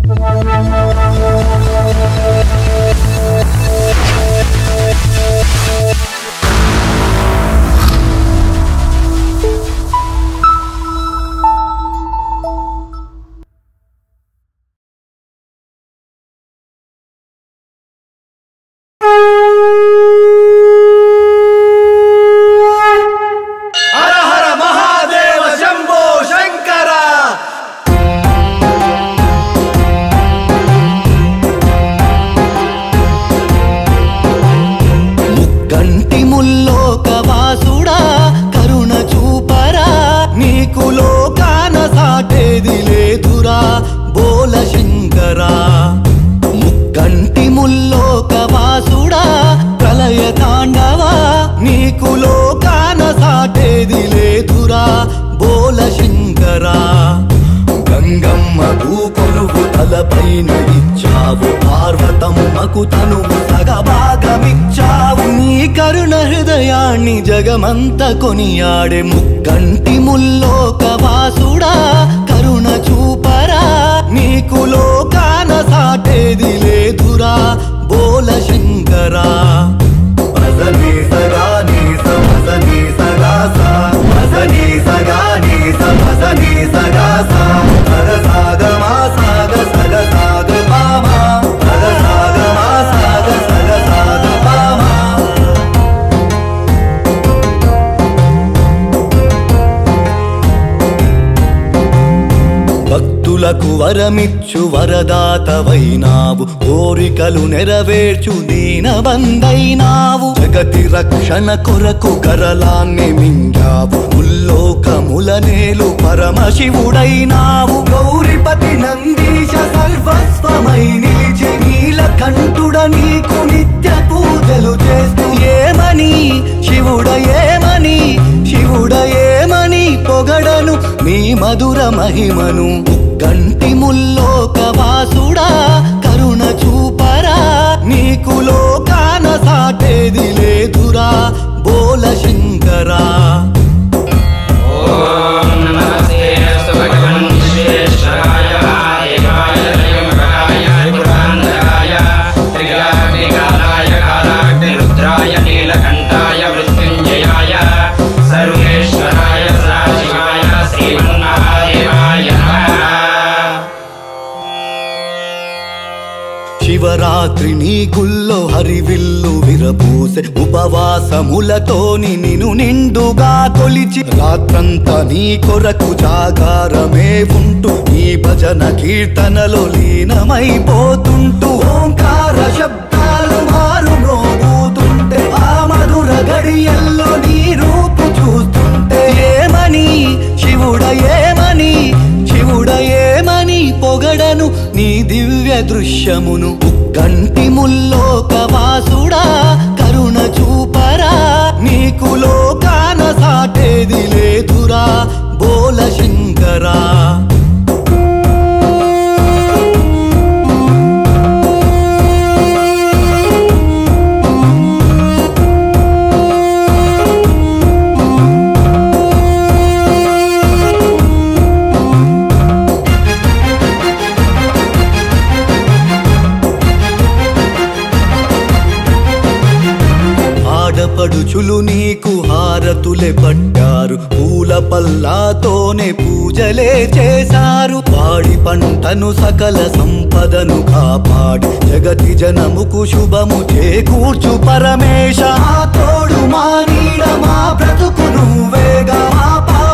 హర హర మహాదేవ శంభో శంకర ముక్కంటి ముల్లోక వాసుడా కరుణ చూపరా నీకు లోకాన సాటేది లేదురా బోల శంకరా ముక్కంటి ముల్లోక వాసుడా ప్రళయ తాండవా నీకు లోకాన సాటేది లేదురా బోల శంకరా గంగమ్మ కొలువు తలపైన ఇచ్చావు పార్వతమ్మకు తనువు సగభాగమిచ్చావు నీ కరుణ హృదయాన్ని జగమంత కొనియాడే ముక్కంటి ముల్లోక వాసుడా కరుణ చూపరా నీకు లోకాన సాటేది లేదురా బోల శంకరా మజనీ సగా నీస మజనీ సగా సా మజనీ సగా నీస మజనీ సగా సా సగ సాగ మా సాగ సగ సాగ పామా సగ సాగ మా సాగ సగ సాగ పామా భక్తులకు వరమిచ్చు వరదాతవైనావు కోరికలు నెరవేర్చు దీనబందైనావు జగతి రక్షణ కొరకు కరలాన్ని మింగావు ఉల్లోకముల నేలు పరమశివుడైనావు గౌరిపతి నందీశ సర్వస్వమై నిలిచి నీలకంఠుడ నీకు నిత్య పూజలు చేస్తూ ఏమని శివుడ ఏమని శివుడ ఏమని పొగడను నీ మధుర మహిమను గంటి ముల్లోక వాసుడా కరుణ చూపరా నీకు లోకాన సాటేది లేదురా బోల శంకరా ఓం నమస్తే అస్తు భగవన్ విశ్వేశ్వరాయ దేవాయ త్రయంబకాయ త్రిపురాంతకాయ త్రిగాగ్నికాలాయ కాలాగ్నిరుద్రాయ నీలకంఠాయ మృత్యుంజయాయ సర్వేశ్వరాయ సదాశివాయ శ్రీమన్మహాదేవాయ నమః శివరాత్రి నీ గుల్లో హరివిల్లు విరబూసె ఉపవాసములతోని నిను నిండుగా కొలిచి రాత్రంతా నీ కొరకు జాగారమే ఉంటూ నీ భజన కీర్తనలో లీనమైపోతుంటూ ఓంకార శబ్దాలు మారు మ్రోగుతుంటే ఆ మధుర గడియల్లో నీ రూపు చూస్తుంటే ఏమని శివుడ ఏమని శివుడ ఏమని పొగడను నీ దివ్య దృశ్యమును కంటి ముల్లోక వాసుడా కరుణ చూపరా నీకు లోకాన సాటేది లేదురా బోల శంకరా ఆడపడుచులు నీకు హారతులే పట్టారు పూల పల్లాతోనే పూజలే చేశారు పాడి పంటను సకల సంపదను కాపాడి జగతి జనముకు శుభము చేకూర్చు పరమేశ మా తోడు మా నీడ మా బ్రతుకు నువ్వేగా మా పా